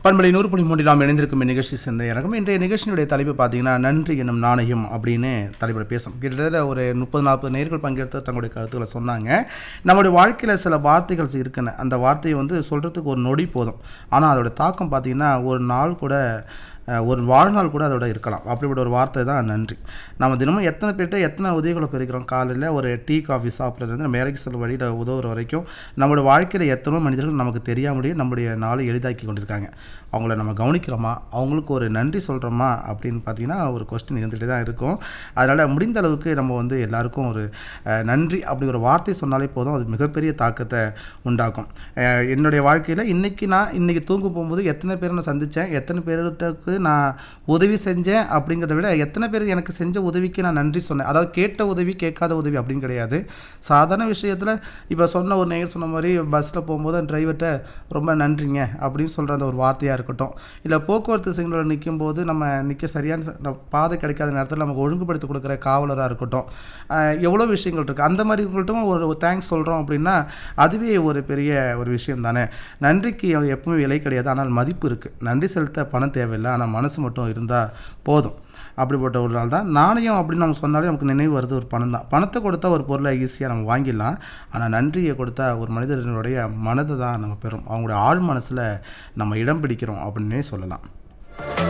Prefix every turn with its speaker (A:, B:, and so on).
A: பண்பலை நூறு புள்ளி மூன்றில் நாம் இணைந்திருக்கும் இந்நிகழ்ச்சி சிந்தையரகம் இன்றைய நிகழ்ச்சியினுடைய தலைப்பு பார்த்தீங்கன்னா நன்றி என்னும் நாணயம் அப்படின்னு தலைப்பில் பேசும் கிட்டத்தட்ட ஒரு முப்பது நாற்பது நேர்கள் பங்கெடுத்து தங்களுடைய கருத்துக்களை சொன்னாங்க நம்மளுடைய வாழ்க்கையில் சில வார்த்தைகள் இருக்குன்னு அந்த வார்த்தையை வந்து சொல்கிறதுக்கு ஒரு நொடி போதும் ஆனால் அதோட தாக்கம் பார்த்தீங்கன்னா ஒரு நாள் கூட அஹ், ஒரு வாழ்நாள் கூட அதோட இருக்கலாம் அப்படிப்பட்ட ஒரு வார்த்தை தான் நன்றி நம்ம தினமும் எத்தனை பேர்கிட்ட எத்தனை உதவிகளை பெறுகிறோம் காலையில் ஒரு டீ காஃபி சாப்பிட்றது நம்ம வேலைக்கு செல்ல வழியில் உதவுற வரைக்கும் நம்மளோட வாழ்க்கையில் எத்தனையோ மனிதர்கள் நமக்கு தெரியாமலேயே நம்முடைய நாளை எளிதாக்கி கொண்டிருக்காங்க அவங்கள நம்ம கவனிக்கிறோமா அவங்களுக்கு ஒரு நன்றி சொல்கிறோமா அப்படின்னு பார்த்தீங்கன்னா ஒரு கொஸ்டின் இருந்துகிட்டே தான் இருக்கும் அதனால் முடிந்த அளவுக்கு நம்ம வந்து எல்லாருக்கும் ஒரு அஹ், நன்றி அப்படி ஒரு வார்த்தை சொன்னாலே போதும் அது மிகப்பெரிய தாக்கத்தை உண்டாக்கும் அஹ், என்னுடைய வாழ்க்கையில் இன்றைக்கி நான் இன்றைக்கி தூங்க போகும்போது எத்தனை பேரை நான் சந்தித்தேன் எத்தனை பேருக்கு நான் உதவி செஞ்சேன் அப்படிங்கிறத விட எத்தனை பேர் எனக்கு செஞ்ச உதவிக்கு நான் நன்றி சொன்னேன் அதாவது கேட்ட உதவி கேட்காத உதவி அப்படின்னு கிடையாது சாதாரண விஷயத்தில் இப்போ சொன்ன ஒரு நேயர் சொன்ன மாதிரி பஸ்ஸில் போகும்போது டிரைவர்கிட்ட ரொம்ப நன்றிங்க அப்படின்னு சொல்கிற அந்த ஒரு வார்த்தையாக இருக்கட்டும் இல்லை போக்குவரத்து சிக்னலில் நிற்கும் போது நம்ம நிற்க சரியான ச- நம்ம பாதை கிடைக்காத நேரத்தில் நமக்கு ஒழுங்குபடுத்தி கொடுக்குற காவலராக இருக்கட்டும் அஹ் எவ்வளோ விஷயங்கள் இருக்குது அந்த மாதிரி உங்கள்கிட்ட ஒரு தேங்க்ஸ் சொல்கிறோம் அப்படின்னா அதுவே ஒரு பெரிய ஒரு விஷயம் தானே நன்றிக்கு எப்பவுமே விலை கிடையாது ஆனால் மதிப்பு இருக்குது நன்றி செலுத்த பணம் தேவையில்லை ஆனால் மனசு மட்டும் இருந்தால் போதும் அப்படிப்பட்ட ஒரு நாள் தான் நாணயம் அப்படின்னு நம்ம சொன்னாலே நமக்கு நினைவு வருது ஒரு பணம் தான் பணத்தை கொடுத்தா ஒரு பொருளை ஈஸியாக நம்ம வாங்கிடலாம் ஆனால் நன்றியை கொடுத்தா ஒரு மனிதனுடைய மனதை தான் நம்ம பெறும் அவங்களுடைய ஆழ் மனசில் நம்ம இடம் பிடிக்கிறோம் அப்படின்னே சொல்லலாம்